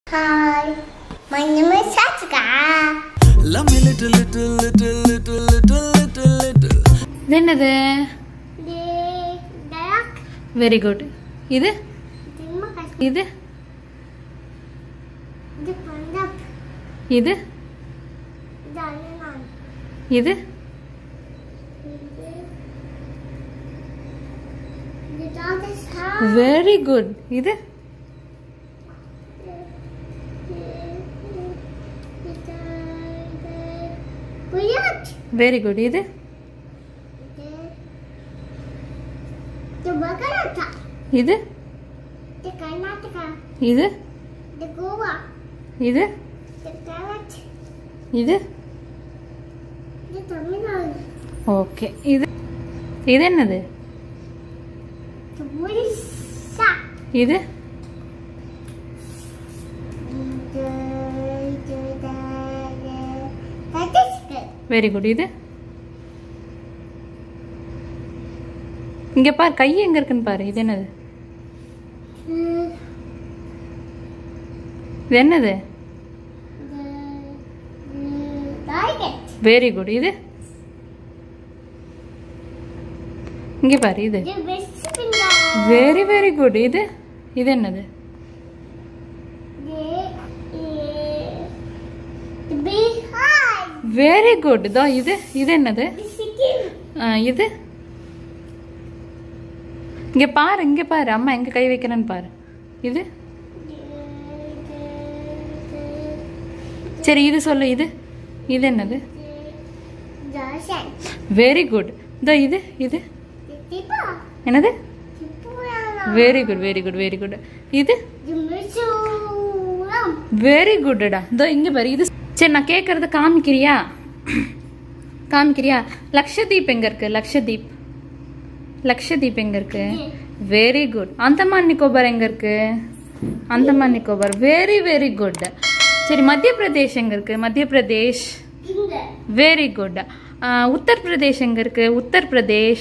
Hi, my name is Satsika. Love me little, little, little, little, little, little, little. இது என்னது The duck, very good இது the makas, இது the pandap, இது the ananan, இது the dog is hard. Very good இது Kuyat, very good இது the Bagarata, இது the Karnataka, இது the Goa, இது the Karat, இது the Tamil Nadu, ஓகே இது இது என்னது the Odisha, இது the the the Chhattisgarh, very good இது இங்க பாரு கை எங்க இருக்குன்னு பாரு இது என்னது the இது என்னது Tiger, வெரி குட் இது இங்க பாரு இது the West Bengal, very very good இது இது என்னது the the Bihar, very good இதோ இது இது என்னது the Sikkim, ஆ, இது இங்க பாரு இங்க பாரு அம்மா எங்க கை வைக்கிறேன்னு பாரு இது சரி இது சொல்லு இது இது என்னது Darshan, வெரி குட் இதோ இது இது the Tipa, என்னது Tripura, very good very good very good இது the Mizoram, வெரி குட்டடா இதோ இங்க பாரு இது சரி நான் கேட்கறத காமிக்கிறியா காமிக்கிறியா லக்ஷதீப் எங்க இருக்கு லக்ஷதீப் லக்ஷதீப் எங்க இருக்கு வெரி குட் அந்தமான் நிக்கோபார் எங்க இருக்கு Andaman Nicobar very very good சரி மத்திய பிரதேஷ் எங்க இருக்கு Madhya Pradesh Kinga, very good Uttar Pradesh எங்க இருக்கு உத்தர் பிரதேஷ்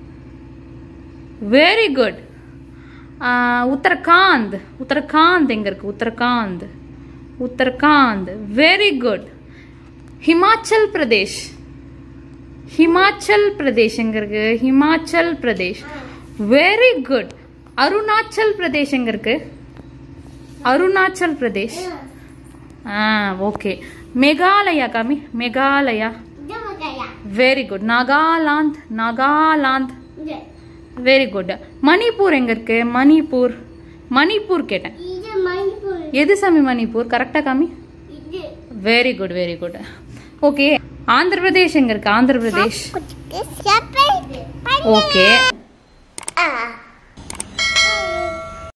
வெரி குட் உத்தரகாந்த் உத்தரகாந்த் எங்க இருக்கு உத்தரகாந்த் உத்தரகாந்த் வெரி குட் ஹிமாச்சல் பிரதேஷ் ஹிமாச்சல் பிரதேஷ் எங்க இருக்கு ஹிமாச்சல் பிரதேஷ் வெரி குட் அருணாச்சல் பிரதேஷ் எங்க இருக்கு அருணாச்சல் பிரதேஷ் ஆ ஓகே மேகாலயா காமி Meghalaya Damagaya, very good Nagaland Nagaland the very good Manipur எங்க இருக்கு மணிப்பூர் மணிப்பூர் கேட்டேன் இது Manipur, எது சாமி மணிப்பூர் கரெக்டா காமி இது very good very good okay Andhra Pradesh எங்க இருக்கு ஆந்திர பிரதேஷ் Separate, ஓகே